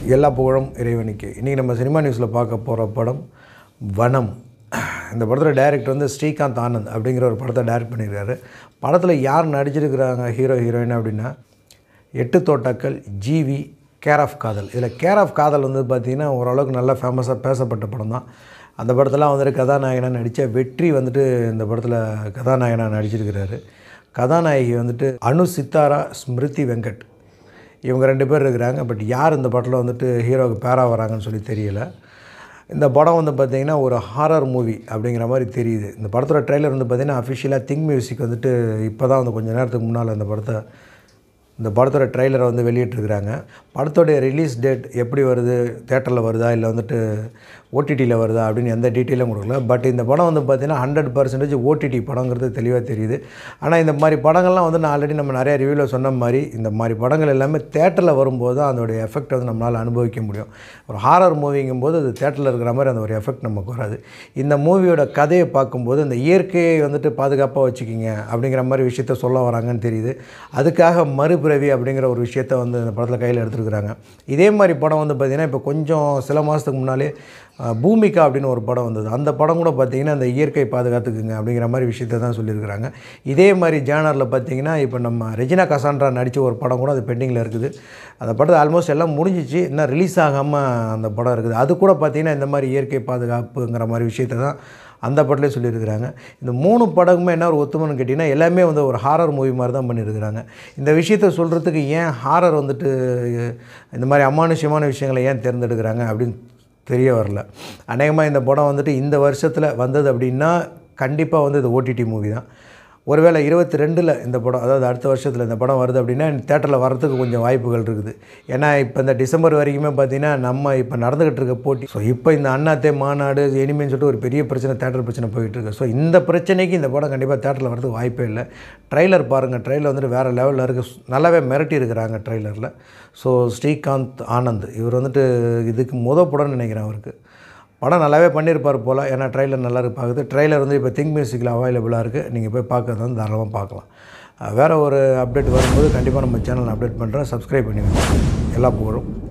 எல்லா புகழும் இறைவனுக்கு இன்றைக்கி நம்ம சினிமா நியூஸில் பார்க்க போகிற படம் வனம் இந்த படத்தோட டைரக்டர் வந்து ஸ்ரீகாந்த் ஆனந்த் அப்படிங்கிற ஒரு படத்தை டைரக்ட் பண்ணியிருக்காரு படத்தில் யார் நடிச்சிருக்கிறாங்க ஹீரோ ஹீரோயின் அப்படின்னா எட்டு தோட்டாக்கள் ஜிவி கேர் ஆஃப் காதல் இதில் கேர் ஆஃப் காதல் வந்து பார்த்திங்கன்னா ஓரளவுக்கு நல்லா ஃபேமஸாக பேசப்பட்ட படம் தான் அந்த படத்தெல்லாம் வந்துட்டு கதாநாயகனாக நடித்த வெற்றி வந்துட்டு இந்த படத்தில் கதாநாயகனாக நடிச்சிருக்கிறாரு கதாநாயகி வந்துட்டு அனு சித்தாரா ஸ்மிருதி வெங்கட் இவங்க ரெண்டு பேர் இருக்கிறாங்க பட் யார் இந்த படத்தில் வந்துட்டு ஹீரோவுக்கு பேராக வராங்கன்னு சொல்லி தெரியல இந்த படம் வந்து பார்த்திங்கன்னா ஒரு ஹாரர் மூவி அப்படிங்கிற மாதிரி தெரியுது இந்த படத்தோட ட்ரெய்லர் வந்து பார்த்திங்கன்னா அஃபிஷியலாக திங் மியூசிக் வந்துட்டு இப்போ தான் வந்து கொஞ்சம் நேரத்துக்கு முன்னால் இந்த படத்தை இந்த படத்தோட ட்ரெய்லரை வந்து வெளியிட்டிருக்கிறாங்க படத்தோடைய ரிலீஸ் டேட் எப்படி வருது தேட்டரில் வருதா இல்லை வந்துட்டு ஓடிடியில் வருதா அப்படின்னு எந்த டீட்டெயிலும் கொடுக்கல பட் இந்த படம் வந்து பார்த்திங்கன்னா ஹண்ட்ரட் பர்சன்டேஜ் ஓடிடி படங்கிறது தெளிவாக தெரியுது ஆனால் இந்த மாதிரி படங்கள்லாம் வந்து நான் ஆல்ரெடி நம்ம நிறைய ரிவ்யூவில் சொன்ன மாதிரி இந்த மாதிரி படங்கள் எல்லாமே தேட்டரில் வரும்போது தான் அதோடைய எஃபெக்ட் வந்து நம்மளால் அனுபவிக்க முடியும் ஒரு ஹாரர் மூவிங்கும் போது அது தேட்டரில் இருக்கிற மாதிரி அந்த ஒரு எஃபெக்ட் நமக்கு வராது இந்த மூவியோட கதையை பார்க்கும்போது இந்த இயற்கையை வந்துட்டு பாதுகாப்பாக வச்சுக்கிங்க அப்படிங்கிற மாதிரி விஷயத்த சொல்ல வராங்கன்னு தெரியுது அதுக்காக மறுபிறவி அப்படிங்கிற ஒரு விஷயத்த வந்து இந்த படத்தில் கையில் எடுத்துருக்குறாங்க இதே மாதிரி படம் வந்து பார்த்திங்கன்னா இப்போ கொஞ்சம் சில மாதத்துக்கு முன்னாலே அஹ், பூமிகா அப்படின்னு ஒரு படம் வந்தது அந்த படம் கூட பார்த்திங்கன்னா அந்த இயற்கை பாதுகாத்துக்குங்க அப்படிங்கிற மாதிரி விஷயத்த தான் சொல்லியிருக்கிறாங்க இதே மாதிரி ஜேனரில் பார்த்திங்கன்னா இப்போ நம்ம ரெஜினா கசான்ட்ரா நடித்த ஒரு படம் கூட அது பெண்டிங்கில் இருக்குது அந்த படத்தை ஆல்மோஸ்ட் எல்லாம் முடிஞ்சிச்சு இன்னும் ரிலீஸ் ஆகாமல் அந்த படம் இருக்குது அது கூட பார்த்திங்கன்னா இந்த மாதிரி இயற்கை பாதுகாப்புங்கிற மாதிரி விஷயத்தை தான் அந்த படத்துலேயே சொல்லியிருக்கிறாங்க இந்த மூணு படமுமே என்ன ஒரு ஒத்துமைன்னு கேட்டிங்கன்னா எல்லாமே வந்து ஒரு ஹாரர் மூவி மாதிரி தான் பண்ணியிருக்கிறாங்க இந்த விஷயத்த சொல்கிறதுக்கு ஏன் ஹாரர் வந்துட்டு இந்த மாதிரி அமானுஷ்யமான விஷயங்களை ஏன் தேர்ந்தெடுக்கிறாங்க அப்படின்னு தெரிய வரல அநேகமாக இந்த படம் வந்துட்டு இந்த வருஷத்தில் வந்தது அப்படின்னா கண்டிப்பாக வந்து இது ஓடிடி மூவி தான் ஒருவேளை இருபத்தி ரெண்டில் இந்த படம் அதாவது அடுத்த வருஷத்தில் இந்த படம் வருது அப்படின்னா தேட்டரில் வரதுக்கு கொஞ்சம் வாய்ப்புகள் இருக்குது ஏன்னா இப்போ இந்த டிசம்பர் வரைக்குமே பார்த்தீங்கன்னா நம்ம இப்போ நடந்துக்கிட்டு இருக்க போட்டி ஸோ இப்போ இந்த அண்ணாத்தே மாநாடு எனிமேன்னு சொல்லிட்டு ஒரு பெரிய பிரச்சனை தேட்டர் பிரச்சனை போயிட்டு இருக்கு ஸோ இந்த பிரச்சனைக்கு இந்த படம் கண்டிப்பாக தேட்டரில் வரதுக்கு வாய்ப்பே இல்லை ட்ரெய்லர் பாருங்கள் ட்ரெய்லர் வந்துட்டு வேறு லெவலில் இருக்குது நல்லாவே மிரட்டி இருக்கிறாங்க ட்ரெய்லரில் ஸோ ஸ்ரீகாந்த் ஆனந்த் இவர் வந்துட்டு இதுக்கு முத படம்னு நினைக்கிறேன் அவருக்கு படம் நல்லாவே பண்ணியிருப்பார் போல் ஏன்னா ட்ரெய்லர் நல்லா இருக்கு பார்க்குது ட்ரெய்லர் வந்து இப்போ திங்க் மியூசிக்கில் அவைலபிளாக இருக்குது நீங்கள் போய் பார்க்கறது வந்து தாராளமாக பார்க்கலாம் அஹ் வேறு ஒரு அப்டேட் வரும்போது கண்டிப்பாக நம்ம சேனல் அப்டேட் பண்ணுறேன் சப்ஸ்கிரைப் பண்ணி வைங்க எல்லா புகழும்